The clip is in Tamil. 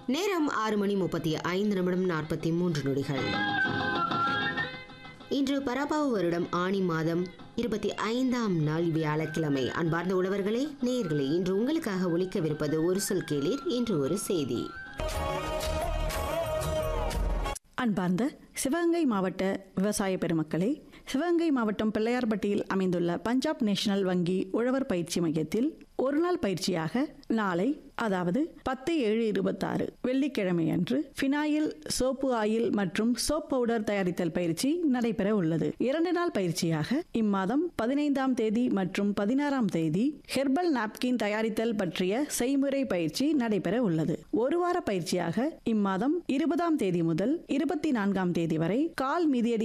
நேரம் ஆறு மணி முப்பத்தி ஐந்து நிமிடம் நாற்பத்தி மூன்று நொடிகள் இன்று பராபாவ வருடம் ஆணி மாதம் இருபத்தி ஐந்தாம் நாள் வியாழக்கிழமை அன்பார்ந்த உழவர்களே நேயர்களே இன்று உங்களுக்காக ஒலிக்கவிருப்பது ஒரு சொல் கேளீர் இன்று ஒரு செய்தி அன்பார்ந்த சிவகங்கை மாவட்ட விவசாய பெருமக்களே சிவகங்கை மாவட்டம் பிள்ளையார்பட்டியில் அமைந்துள்ள பஞ்சாப் நேஷனல் வங்கி உழவர் பயிற்சி மையத்தில் ஒரு நாள் பயிற்சியாக நாளை அதாவது பத்து ஏழு இருபத்தாறு வெள்ளிக்கிழமை அன்று ஃபினாயில் சோப்பு ஆயில் மற்றும் சோப் பவுடர் தயாரித்தல் பயிற்சி நடைபெற உள்ளது இரண்டு நாள் பயிற்சியாக இம்மாதம் பதினைந்தாம் தேதி மற்றும் பதினாறாம் தேதி ஹெர்பல் நாப்கின் தயாரித்தல் பற்றிய செய்முறை பயிற்சி நடைபெற உள்ளது ஒரு வார பயிற்சியாக இம்மாதம் இருபதாம் தேதி முதல் இருபத்தி நான்காம் தேதி வரை கால் மிதியடி